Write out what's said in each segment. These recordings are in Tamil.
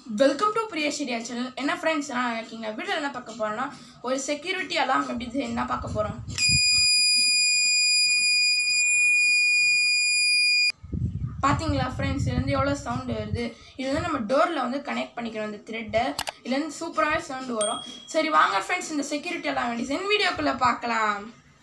வெல்கம் டு பிரியா ஷெடியா சேனல் என்ன ஃப்ரெண்ட்ஸ் நான் இருக்கீங்க வீடியோ என்ன பார்க்க போறோம்னா ஒரு செக்யூரிட்டி அலாம் எப்படி என்ன பார்க்க போகிறோம் பார்த்தீங்களா ஃப்ரெண்ட்ஸ் இதுலேருந்து எவ்வளோ சவுண்டு வருது இது வந்து நம்ம டோரில் வந்து கனெக்ட் பண்ணிக்கிறோம் இந்த த்ரெட்டை இதுலேருந்து சூப்பராகவே சவுண்டு வரும் சரி வாங்க ஃப்ரெண்ட்ஸ் இந்த செக்யூரிட்டி எல்லாம் வேண்டி சென் வீடியோக்குள்ளே பார்க்கலாம்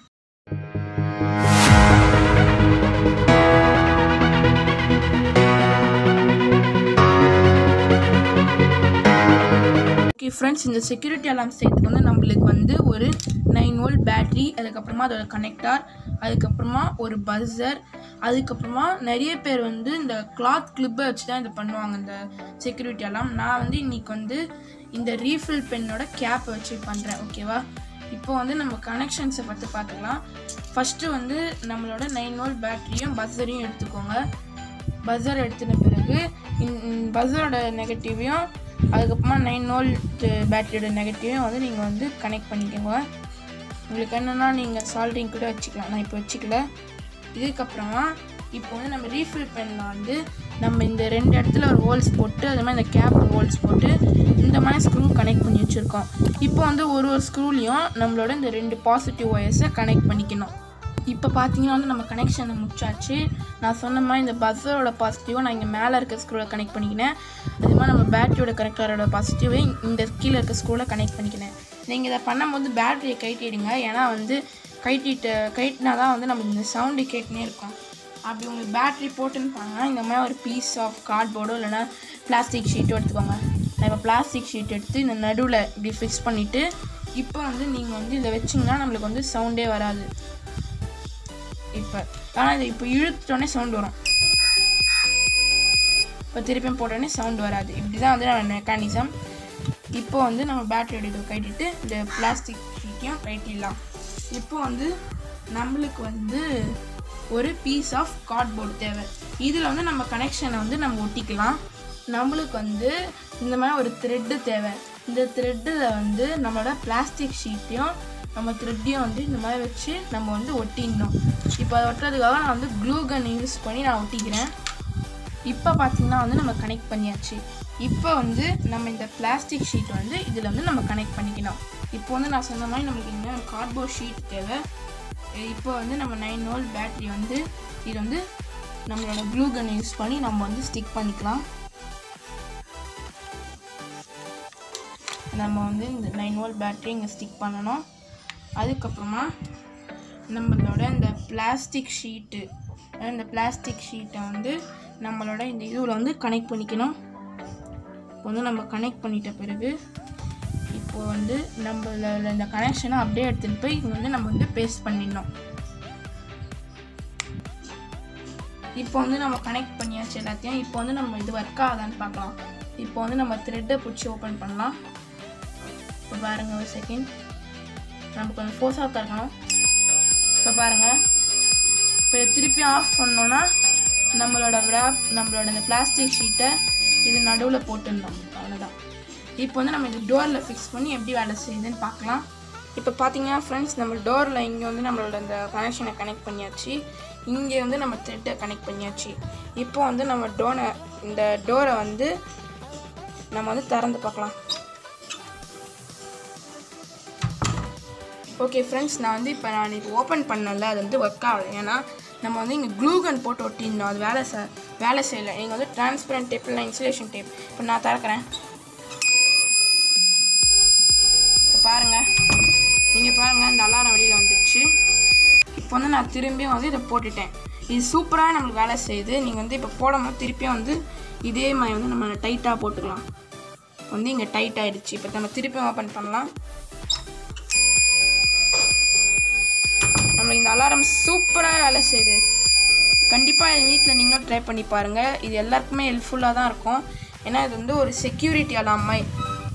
ஓகே ஃப்ரெண்ட்ஸ் இந்த செக்யூரிட்டி அலாம் செய்யறதுக்கு வந்து நம்மளுக்கு வந்து ஒரு நைன் வோல்ட் பேட்ரி அதுக்கப்புறமா அதோட கனெக்டார் அதுக்கப்புறமா ஒரு பஸ்ஸர் அதுக்கப்புறமா நிறைய பேர் வந்து இந்த கிளாத் கிளிப்பை வச்சு தான் இது பண்ணுவாங்க இந்த செக்யூரிட்டி அலாம் நான் வந்து இன்னைக்கு வந்து இந்த ரீஃபில் பென்னோட கேப்பை வச்சு பண்ணுறேன் ஓகேவா இப்போ வந்து நம்ம கனெக்ஷன்ஸை பற்றி பார்த்துக்கலாம் ஃபஸ்ட்டு வந்து நம்மளோட நைன் வோல்ட் பேட்டரியும் பஸ்ஸரையும் எடுத்துக்கோங்க பஸ்ஸர் எடுத்துன பிறகு பஸ்ஸரோட நெகட்டிவையும் அதுக்கப்புறமா நைன் வோல்ட் பேட்டரியோட நெகட்டிவையும் வந்து நீங்கள் வந்து கனெக்ட் பண்ணிக்கோங்க உங்களுக்கு என்னென்னா நீங்கள் சால்டிங் கூட வச்சுக்கலாம் நான் இப்போ வச்சுக்கல இதுக்கப்புறமா இப்போ வந்து நம்ம ரீஃபில் பெனில் வந்து நம்ம இந்த ரெண்டு இடத்துல ஒரு ஹோல்ஸ் போட்டு அது மாதிரி இந்த கேப் ஹோல்ஸ் போட்டு இந்த மாதிரி ஸ்க்ரூ கனெக்ட் பண்ணி வச்சுருக்கோம் இப்போ வந்து ஒரு ஒரு ஸ்க்ரூலையும் நம்மளோட இந்த ரெண்டு பாசிட்டிவ் ஒயர்ஸை கனெக்ட் பண்ணிக்கணும் இப்போ பார்த்தீங்கன்னா வந்து நம்ம கனெக்ஷனை முடிச்சாச்சு நான் சொன்ன மாதிரி இந்த பஸ்ஸரோட பாசிட்டிவை நான் இங்கே மேலே இருக்க ஸ்க்ரூவில் கனெக்ட் பண்ணிக்கினேன் அதே மாதிரி நம்ம பேட்டரியோட கனெக்டரோட பாசிட்டிவை இந்த கீழே இருக்க ஸ்க்ரூவில் கனெக்ட் பண்ணிக்கினேன் நீங்கள் இதை பண்ணும்போது பேட்டரியை கைட்டிடுங்க ஏன்னா வந்து கைட்டிட்டு கைட்டினா தான் வந்து நம்ம இந்த சவுண்டு கேட்டுனே இருக்கும் அப்படி உங்களுக்கு பேட்ரி போட்டுன்னு பாருங்கன்னா இந்த மாதிரி ஒரு பீஸ் ஆஃப் கார்ட்போர்டோ இல்லைனா பிளாஸ்டிக் ஷீட்டோ எடுத்துக்கோங்க நான் இப்போ பிளாஸ்டிக் ஷீட் எடுத்து இந்த நடுவில் இப்படி ஃபிக்ஸ் பண்ணிவிட்டு இப்போ வந்து நீங்கள் வந்து இதை வச்சிங்கன்னா நம்மளுக்கு வந்து சவுண்டே வராது இப்போ ஆனால் இது இப்போ இழுத்தோடனே சவுண்ட் வரும் இப்போ திருப்பியும் போட்டோடனே சவுண்ட் வராது இப்படி தான் வந்து நம்ம மெக்கானிசம் இப்போ வந்து நம்ம பேட்டரியோட இதை கட்டிட்டு இந்த பிளாஸ்டிக் ஷீட்டையும் கட்டிடலாம் இப்போ வந்து நம்மளுக்கு வந்து ஒரு பீஸ் ஆஃப் கார்ட்போர்டு தேவை இதில் வந்து நம்ம கனெக்ஷனை வந்து நம்ம ஒட்டிக்கலாம் நம்மளுக்கு வந்து இந்த மாதிரி ஒரு த்ரெட்டு தேவை இந்த த்ரெட்டில் வந்து நம்மளோட பிளாஸ்டிக் ஷீட்டையும் நம்ம த்ரெட்டையும் வந்து இந்த மாதிரி வச்சு நம்ம வந்து ஒட்டிடணும் இப்போ அதை ஒட்டுறதுக்காக நான் வந்து க்ளூ கன் யூஸ் பண்ணி நான் ஒட்டிக்கிறேன் இப்போ பார்த்தீங்கன்னா வந்து நம்ம கனெக்ட் பண்ணியாச்சு இப்போ வந்து நம்ம இந்த பிளாஸ்டிக் ஷீட் வந்து இதில் வந்து நம்ம கனெக்ட் பண்ணிக்கணும் இப்போ வந்து நான் சொன்ன மாதிரி நமக்கு இன்னும் கார்ட்போர்ட் ஷீட் தேவை இப்போ வந்து நம்ம நைன் வோல்ட் பேட்ரி வந்து இது வந்து நம்மளோட க்ளூ கன் யூஸ் பண்ணி நம்ம வந்து ஸ்டிக் பண்ணிக்கலாம் நம்ம வந்து இந்த நைன் வோல்ட் பேட்ரி இங்கே ஸ்டிக் பண்ணணும் அதுக்கப்புறமா நம்மளோட இந்த பிளாஸ்டிக் ஷீட்டு இந்த பிளாஸ்டிக் ஷீட்டை வந்து நம்மளோட இந்த இதுவில் வந்து கனெக்ட் பண்ணிக்கணும் இப்போ வந்து நம்ம கனெக்ட் பண்ணிட்ட பிறகு இப்போ வந்து நம்மளோட இந்த கனெக்ஷனை அப்படியே எடுத்துகிட்டு போய் இங்கே வந்து நம்ம வந்து பேஸ்ட் பண்ணிடணும் இப்போ வந்து நம்ம கனெக்ட் பண்ணியாச்சு எல்லாத்தையும் இப்போ வந்து நம்ம இது ஒர்க் ஆகுதான்னு பார்க்கலாம் இப்போ வந்து நம்ம த்ரெட்டை பிடிச்சி ஓப்பன் பண்ணலாம் இப்போ பாருங்கள் ஒரு செகண்ட் நம்ம கொஞ்சம் ஃபோர்ஸாக திறக்கணும் இப்போ பாருங்கள் இப்போ திருப்பி ஆஃப் பண்ணோன்னா நம்மளோட விராப் நம்மளோட இந்த பிளாஸ்டிக் ஷீட்டை இது நடுவில் போட்டுருந்தோம் அவ்வளோதான் இப்போ வந்து நம்ம இந்த டோரில் ஃபிக்ஸ் பண்ணி எப்படி வேலை செய்யுதுன்னு பார்க்கலாம் இப்போ பார்த்தீங்கன்னா ஃப்ரெண்ட்ஸ் நம்ம டோரில் இங்கே வந்து நம்மளோட இந்த கனெக்ஷனை கனெக்ட் பண்ணியாச்சு இங்கே வந்து நம்ம த்ரெட்டை கனெக்ட் பண்ணியாச்சு இப்போ வந்து நம்ம டோனை இந்த டோரை வந்து நம்ம வந்து திறந்து பார்க்கலாம் ஓகே ஃப்ரெண்ட்ஸ் நான் வந்து இப்போ நான் இப்போ ஓப்பன் பண்ணல அது வந்து ஒர்க் ஆகலை ஏன்னா நம்ம வந்து இங்கே க்ளூகன் போட்டு ஒட்டியிருந்தோம் அது வேலை செ வேலை செய்யலை நீங்கள் வந்து டிரான்ஸ்பரண்ட் டேப் இல்லை இன்சுலேஷன் டேப் இப்போ நான் திறக்கிறேன் இப்போ பாருங்கள் நீங்கள் பாருங்கள் இந்த அலாரம் வெளியில் வந்துடுச்சு இப்போ வந்து நான் திரும்பியும் வந்து இதை போட்டுட்டேன் இது சூப்பராக நம்மளுக்கு வேலை செய்யுது நீங்கள் வந்து இப்போ போடும்போது திருப்பியும் வந்து இதே மாதிரி வந்து நம்ம டைட்டாக போட்டுக்கலாம் வந்து இங்கே டைட் ஆகிடுச்சு இப்போ நம்ம திருப்பியும் ஓப்பன் பண்ணலாம் நம்மளுக்கு இந்த அலாரம் சூப்பராக வேலை செய்யுது கண்டிப்பாக என் வீட்டில் நீங்களும் ட்ரை பண்ணி பாருங்கள் இது எல்லாருக்குமே ஹெல்ப்ஃபுல்லாக தான் இருக்கும் ஏன்னா இது வந்து ஒரு செக்யூரிட்டி அலாம் மாதிரி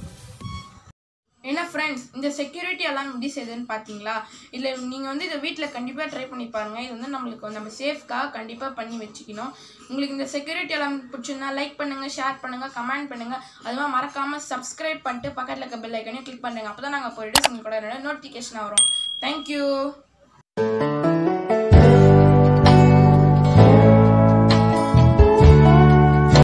என்ன ஃப்ரெண்ட்ஸ் இந்த செக்யூரிட்டி அலாம் எப்படி செய்யுதுன்னு பார்த்தீங்களா இல்லை நீங்கள் வந்து இதை வீட்டில் கண்டிப்பாக ட்ரை பண்ணி பாருங்கள் இது வந்து நம்மளுக்கு நம்ம சேஃப்காக கண்டிப்பாக பண்ணி வச்சுக்கணும் உங்களுக்கு இந்த செக்யூரிட்டி அலாம் பிடிச்சிருந்தா லைக் பண்ணுங்கள் ஷேர் பண்ணுங்கள் கமெண்ட் பண்ணுங்கள் அதுவும் மறக்காமல் சப்ஸ்கிரைப் பண்ணிட்டு பக்கத்தில் இருக்க பெல் ஐக்கனையும் கிளிக் பண்ணுங்கள் அப்போ தான் நாங்கள் போயிட்டு உங்களுக்கு கூட நோட்டிஃபிகேஷன் வரும் தேங்க்யூ